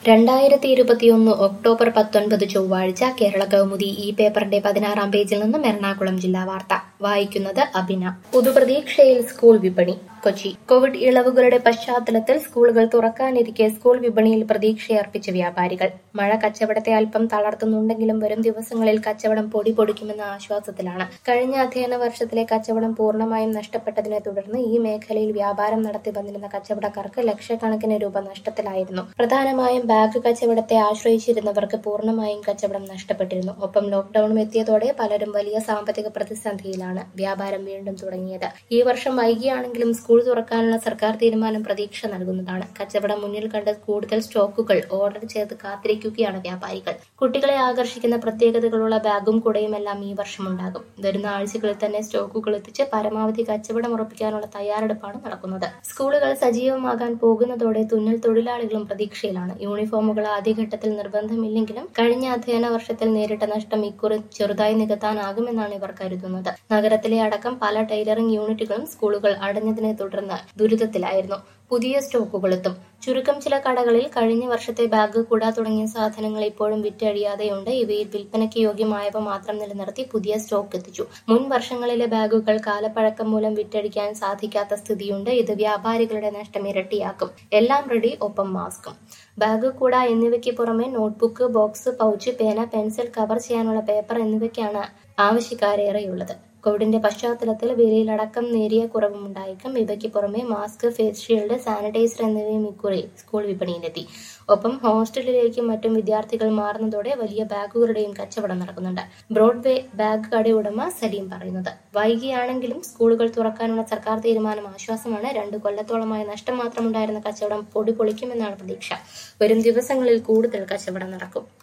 രണ്ടായിരത്തി ഇരുപത്തിയൊന്ന് ഒക്ടോബർ പത്തൊൻപത് ചൊവ്വാഴ്ച കേരള കൗമുദി ഈ പേപ്പറിന്റെ പതിനാറാം പേജിൽ നിന്നും എറണാകുളം ജില്ലാ വാർത്ത വായിക്കുന്നത് അഭിന പുതുപ്രതീക്ഷയിൽ സ്കൂൾ വിപണി കൊച്ചി കോവിഡ് ഇളവുകളുടെ പശ്ചാത്തലത്തിൽ സ്കൂളുകൾ തുറക്കാനിരിക്കെ സ്കൂൾ വിപണിയിൽ പ്രതീക്ഷയർപ്പിച്ച വ്യാപാരികൾ മഴ കച്ചവടത്തെ അല്പം തളർത്തുന്നുണ്ടെങ്കിലും വരും ദിവസങ്ങളിൽ കച്ചവടം പൊടി പൊടിക്കുമെന്ന ആശ്വാസത്തിലാണ് കഴിഞ്ഞ അധ്യയന വർഷത്തിലെ കച്ചവടം പൂർണ്ണമായും നഷ്ടപ്പെട്ടതിനെ തുടർന്ന് ഈ മേഖലയിൽ വ്യാപാരം നടത്തി വന്നിരുന്ന കച്ചവടക്കാർക്ക് ലക്ഷക്കണക്കിന് രൂപ നഷ്ടത്തിലായിരുന്നു പ്രധാനമായും ബാഗ് കച്ചവടത്തെ ആശ്രയിച്ചിരുന്നവർക്ക് പൂർണ്ണമായും കച്ചവടം നഷ്ടപ്പെട്ടിരുന്നു ഒപ്പം ലോക്ഡൌണും എത്തിയതോടെ പലരും വലിയ സാമ്പത്തിക പ്രതിസന്ധിയിലാണ് വ്യാപാരം വീണ്ടും തുടങ്ങിയത് ഈ വർഷം വൈകിയാണെങ്കിലും സ്കൂൾ തുറക്കാനുള്ള സർക്കാർ തീരുമാനം പ്രതീക്ഷ നൽകുന്നതാണ് കച്ചവടം മുന്നിൽ കണ്ട് കൂടുതൽ സ്റ്റോക്കുകൾ ഓർഡർ ചെയ്ത് കാത്തിരിക്കുകയാണ് വ്യാപാരികൾ കുട്ടികളെ ആകർഷിക്കുന്ന പ്രത്യേകതകളുള്ള ബാഗും കുടയും എല്ലാം ഈ വർഷം ഉണ്ടാകും വരുന്ന ആഴ്ചകളിൽ തന്നെ സ്റ്റോക്കുകൾ എത്തിച്ച് പരമാവധി കച്ചവടം ഉറപ്പിക്കാനുള്ള തയ്യാറെടുപ്പാണ് നടക്കുന്നത് സ്കൂളുകൾ സജീവമാകാൻ പോകുന്നതോടെ തുന്നൽ തൊഴിലാളികളും പ്രതീക്ഷയിലാണ് യൂണിഫോമുകൾ ആദ്യഘട്ടത്തിൽ നിർബന്ധമില്ലെങ്കിലും കഴിഞ്ഞ അധ്യയന വർഷത്തിൽ നേരിട്ട നഷ്ടം ഇക്കുറി ചെറുതായി നികത്താനാകുമെന്നാണ് ഇവർ കരുതുന്നത് നഗരത്തിലെ അടക്കം പല ടൈലറിംഗ് യൂണിറ്റുകളും സ്കൂളുകൾ അടഞ്ഞതിനെ തുടർന്ന് ദുരിതത്തിലായിരുന്നു പുതിയ സ്റ്റോക്കുകൾ എത്തും ചുരുക്കം ചില കടകളിൽ കഴിഞ്ഞ വർഷത്തെ ബാഗ് കുട തുടങ്ങിയ സാധനങ്ങൾ ഇപ്പോഴും വിറ്റഴിയാതെയുണ്ട് ഇവയിൽ വിൽപ്പനയ്ക്ക് യോഗ്യമായവ മാത്രം നിലനിർത്തി പുതിയ സ്റ്റോക്ക് എത്തിച്ചു മുൻ വർഷങ്ങളിലെ ബാഗുകൾ കാലപ്പഴക്കം മൂലം വിറ്റഴിക്കാൻ സാധിക്കാത്ത സ്ഥിതിയുണ്ട് ഇത് വ്യാപാരികളുടെ നഷ്ടം ഇരട്ടിയാക്കും എല്ലാം റെഡി ഒപ്പം മാസ്കും ബാഗ് കൂട എന്നിവയ്ക്ക് പുറമെ നോട്ട്ബുക്ക് ബോക്സ് പൗച്ച് പേന പെൻസിൽ കവർ ചെയ്യാനുള്ള പേപ്പർ എന്നിവയ്ക്കാണ് ആവശ്യക്കാരേറെയുള്ളത് കോവിഡിന്റെ പശ്ചാത്തലത്തിൽ വിലയിലടക്കം നേരിയ കുറവുമുണ്ടായേക്കും ഇവയ്ക്ക് പുറമെ മാസ്ക് ഫേസ് ഷീൽഡ് സാനിറ്റൈസർ എന്നിവയും ഇക്കുറി സ്കൂൾ വിപണിയിലെത്തി ഒപ്പം ഹോസ്റ്റലിലേക്കും മറ്റും വിദ്യാർത്ഥികൾ മാറുന്നതോടെ വലിയ ബാഗുകളുടെയും കച്ചവടം നടക്കുന്നുണ്ട് ബ്രോഡ്വേ ബാഗ് കടയുടമ സലീം പറയുന്നത് വൈകിയാണെങ്കിലും സ്കൂളുകൾ തുറക്കാനുള്ള സർക്കാർ തീരുമാനം ആശ്വാസമാണ് രണ്ടു കൊല്ലത്തോളമായ നഷ്ടം മാത്രമുണ്ടായിരുന്ന കച്ചവടം പൊടി പൊളിക്കുമെന്നാണ് പ്രതീക്ഷ വരും ദിവസങ്ങളിൽ കൂടുതൽ കച്ചവടം നടക്കും